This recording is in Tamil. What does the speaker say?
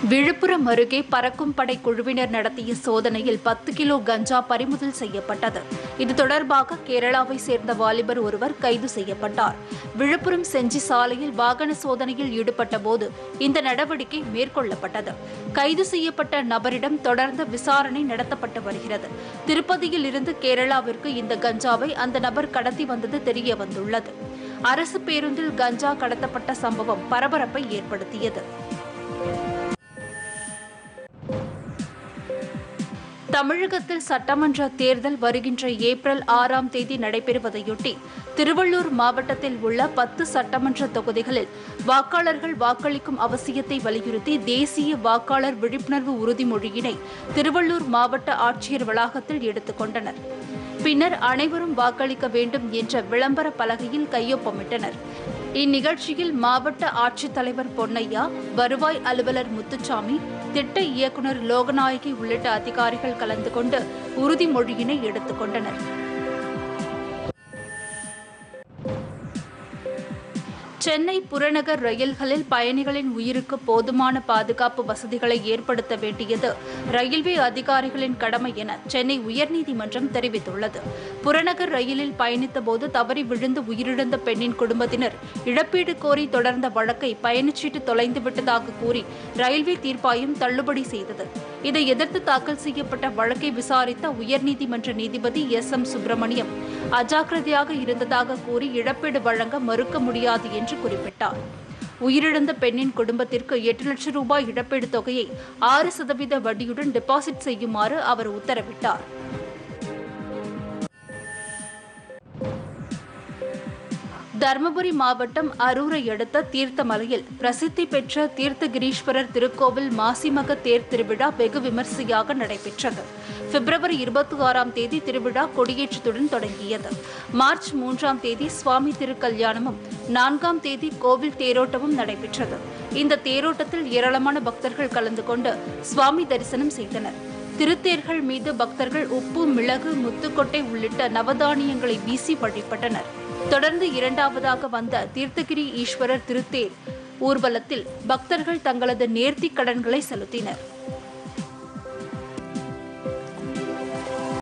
விழுப்புரம் அருகே பறக்கும் படை குழுவினர் நடத்திய சோதனையில் பத்து கிலோ கஞ்சா பறிமுதல் செய்யப்பட்டது இது தொடர்பாக கேரளாவை சேர்ந்த வாலிபர் ஒருவர் கைது செய்யப்பட்டார் விழுப்புரம் செஞ்சி சாலையில் வாகன சோதனையில் ஈடுபட்ட போது இந்த நடவடிக்கை மேற்கொள்ளப்பட்டது கைது செய்யப்பட்ட நபரிடம் தொடர்ந்து விசாரணை நடத்தப்பட்டு வருகிறது திருப்பதியில் இருந்து கேரளாவிற்கு இந்த கஞ்சாவை அந்த நபர் கடத்தி வந்தது தெரிய வந்துள்ளது அரசு பேருந்தில் கஞ்சா கடத்தப்பட்ட சம்பவம் பரபரப்பை ஏற்படுத்தியது தமிழகத்தில் சட்டமன்ற தேர்தல் வருகின்ற ஏப்ரல் ஆறாம் தேதி நடைபெறுவதையொட்டி திருவள்ளூர் மாவட்டத்தில் உள்ள பத்து சட்டமன்ற தொகுதிகளில் வாக்காளர்கள் வாக்களிக்கும் அவசியத்தை வலியுறுத்தி தேசிய வாக்காளர் விழிப்புணர்வு உறுதிமொழியினை திருவள்ளூர் மாவட்ட ஆட்சியர் வளாகத்தில் எடுத்துக் கொண்டனர் பின்னர் அனைவரும் வாக்களிக்க வேண்டும் என்ற விளம்பர பலகையில் கையொப்பமிட்டனர் இந்நிகழ்ச்சியில் மாவட்ட ஆட்சித்தலைவர் பொன்னையா வருவாய் அலுவலர் முத்துச்சாமி திட்ட இயக்குநர் லோகநாயகி உள்ளிட்ட அதிகாரிகள் கலந்து கொண்டு உறுதிமொழியினை எடுத்துக் கொண்டனர் சென்னை புறநகர் ரயில்களில் பயணிகளின் உயிருக்கு போதுமான பாதுகாப்பு வசதிகளை ஏற்படுத்த வேண்டியது ரயில்வே அதிகாரிகளின் கடமை என சென்னை உயர்நீதிமன்றம் தெரிவித்துள்ளது புறநகர் ரயிலில் பயணித்தபோது தவறி விழுந்து உயிரிழந்த பெண்ணின் குடும்பத்தினர் இழப்பீடு கோரி தொடர்ந்த வழக்கை பயணச்சீட்டு தொலைந்து விட்டதாக கூறி ரயில்வே தீர்ப்பாயம் தள்ளுபடி செய்தது இதை எதிர்த்து தாக்கல் செய்யப்பட்ட வழக்கை விசாரித்த உயர்நீதிமன்ற நீதிபதி எஸ் எம் சுப்பிரமணியம் அஜாக்கிரதையாக இருந்ததாக கூறி இழப்பீடு வழங்க மறுக்க முடியாது என்று குறிப்பிட்டார் உயிரிழந்த பெண்ணின் குடும்பத்திற்கு எட்டு லட்சம் ரூபாய் இழப்பீடு தொகையை ஆறு சதவீத வட்டியுடன் டெபாசிட் செய்யுமாறு அவர் உத்தரவிட்டார் தருமபுரி மாவட்டம் அரூரை அடுத்த தீர்த்தமலையில் பிரசித்தி பெற்ற தீர்த்தகிரீஸ்வரர் திருக்கோவில் மாசிமக தேர் திருவிழா வெகு விமரிசையாக நடைபெற்றது பிப்ரவரி இருபத்தி ஆறாம் தேதி திருவிழா கொடியேற்றத்துடன் தொடங்கியது மார்ச் மூன்றாம் தேதி சுவாமி திருக்கல்யாணமும் நான்காம் தேதி கோவில் தேரோட்டமும் நடைபெற்றது இந்த தேரோட்டத்தில் ஏராளமான பக்தர்கள் கலந்து கொண்டு சுவாமி தரிசனம் செய்தனர் திருத்தேர்கள் மீது பக்தர்கள் உப்பு மிளகு முத்துக்கொட்டை உள்ளிட்ட நவதானியங்களை வீசி வழிபட்டனர் தொடர்ந்து இரண்டாவதாக வந்த தீர்த்தகிரி ஈஸ்வரர் திருத்தேர் ஊர்வலத்தில் பக்தர்கள் தங்களது நேர்த்திக் கடன்களை செலுத்தினர்